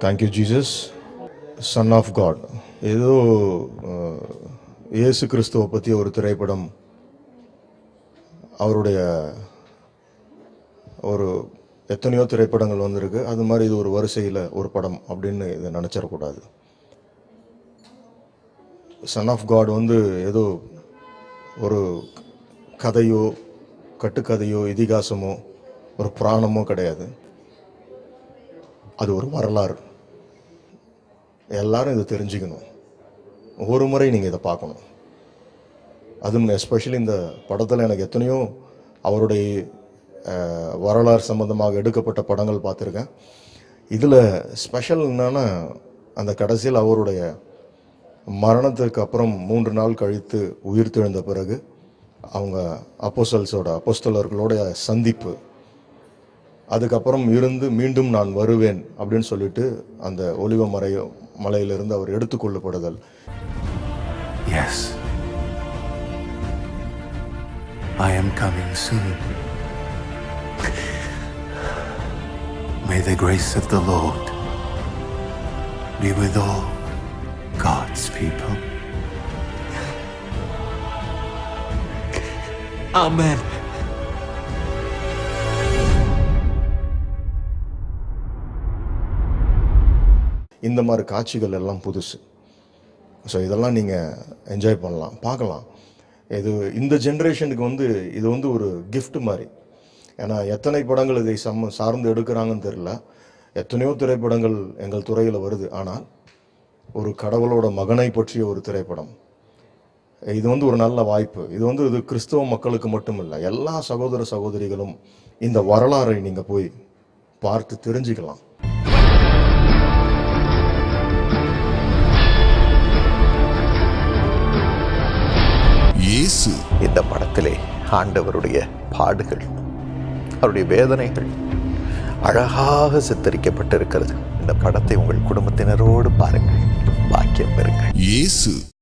Thank you Jesus son of God ஏதோ அஹ், இயேசு கிறிஸ்துவை பற்றி ஒரு திரைப்படம் அவருடைய ஒரு எத்தனையோ திரைப்படங்கள் வந்திருக்கு அது மாதிரி இது ஒரு வரிசையில் ஒரு படம் அப்படின்னு இதை நினச்சிடக்கூடாது சன் ஆஃப் காட் வந்து ஏதோ ஒரு கதையோ கட்டுக்கதையோ இதிகாசமோ ஒரு புராணமோ கிடையாது அது ஒரு வரலாறு எல்லாரும் இதை தெரிஞ்சுக்கணும் ஒரு முறை நீங்கள் இதை பார்க்கணும் அதுவும் எஸ்பெஷலி இந்த படத்தில் எனக்கு எத்தனையோ அவருடைய அஹ், வரலாறு சம்பந்தமாக எடுக்கப்பட்ட படங்கள் பார்த்துருக்கேன் இதில் ஸ்பெஷல் என்னன்னா அந்த கடைசியில் அவருடைய மரணத்துக்கு அப்புறம் மூன்று நாள் கழித்து உயிர் தெழுந்த பிறகு அவங்க அப்போஸ்தல்ஸோட அப்போஸ்தலர்களோட சந்திப்பு அதுக்கப்புறம் இருந்து மீண்டும் நான் வருவேன் அப்படின்னு சொல்லிட்டு அந்த ஒலிவ மறை மலையிலிருந்து அவர் எடுத்துக்கொள்ளப்படுதல் Yes. I am coming soon. May the grace of the Lord be with all God's people. Amen. இந்த மாதிரி காட்சிகள் எல்லாம் புதுசு ஸோ இதெல்லாம் நீங்கள் என்ஜாய் பண்ணலாம் பார்க்கலாம் இது இந்த ஜென்ரேஷனுக்கு வந்து இது வந்து ஒரு gift மாதிரி ஏன்னா எத்தனை படங்கள் இதை சம்ம சார்ந்து எடுக்கிறாங்கன்னு தெரியல எத்தனையோ திரைப்படங்கள் எங்கள் துறையில் வருது ஆனால் ஒரு கடவுளோட மகனை பற்றிய ஒரு திரைப்படம் இது வந்து ஒரு நல்ல வாய்ப்பு இது வந்து இது கிறிஸ்தவ மக்களுக்கு மட்டும் இல்லை எல்லா சகோதர சகோதரிகளும் இந்த வரலாறை நீங்கள் போய் பார்த்து தெரிஞ்சுக்கலாம் இயேசு இந்த படத்திலே ஆண்டவருடைய பாடுகள் அவருடைய வேதனைகள் அழகாக சித்தரிக்கப்பட்டிருக்கிறது இந்த படத்தை உங்கள் குடும்பத்தினரோடு பாருங்கள் பாக்கியம் பெறுங்கள் இயேசு